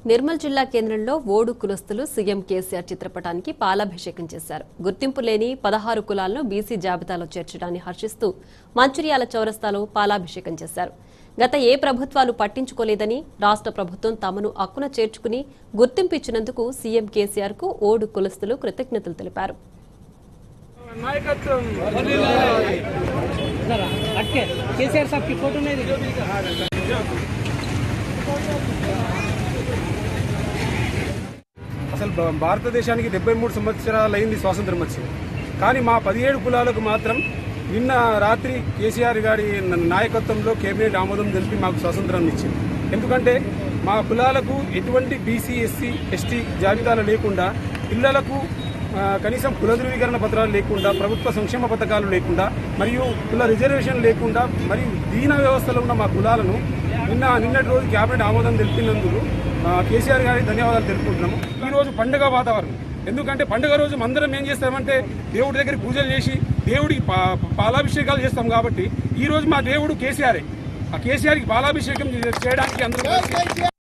నిర్మల్ జిల్లా కేంద్రంలో ఓడు కులస్తులు సీఎం కేసీఆర్ చిత్రపటానికి పాలాభిషేకం చేశారు గుర్తింపు లేని పదహారు కులాలను బీసీ జాబితాలో చేర్చడాన్ని హర్షిస్తూ మంచిర్యాల చౌరస్తాలో పాలాభిషేకం చేశారు గత ఏ ప్రభుత్వాలు పట్టించుకోలేదని రాష్ట్ర ప్రభుత్వం తమను అక్కున చేర్చుకుని గుర్తింపు ఇచ్చినందుకు సీఎం కేసీఆర్ కు ఓడు కులస్తులు కృతజ్ఞతలు తెలిపారు నాయకత్వం जरा हटके केसीआर साहब की फोटो नहीं दिखी అసలు భా- భారతదేశానికి డెబ్బై మూడు సంవత్సరాలు అయింది స్వాతంత్రం వచ్చి కానీ మా పదిహేడు కులాలకు మాత్రం నిన్న రాత్రి కేసీఆర్ గారి న- నాయకత్వంలో కేబినెట్ ఆమోదం తెలిపి మాకు స్వాతంత్రం ఇచ్చింది ఎందుకంటే మా కులాలకు ఎటువంటి బీసీ ఎస్సీ ఎస్టీ జాబితాలు లేకుండా పిల్లలకు ఆ, కనీసం కుల ధృవీకరణ పత్రాలు లేకుండా ప్రభుత్వ సంక్షేమ పథకాలు లేకుండా మరియు కుల రిజర్వేషన్ లేకుండా మరియు దీన వ్యవస్థలో ఉన్న మా కులాలను నిన్న నిన్నటి రోజు కేబినెట్ ఆమోదం తెలిపినందుకు ఆ, కేసీఆర్ గారికి ధన్యవాదాలు తెలుపుకుంటున్నాము ఈ రోజు పండుగ వాతావరణం ఎందుకంటే పండుగ రోజు అందరం ఏం చేస్తామంటే దేవుడి దగ్గర పూజలు చేసి దేవుడికి పా- పాలాభిషేకాలు చేస్తాం కాబట్టి ఈ రోజు మా దేవుడు కేసీఆర్ ఆ కేసీఆర్కి పాలాభిషేకం చేయడానికి అందరూ కలిసి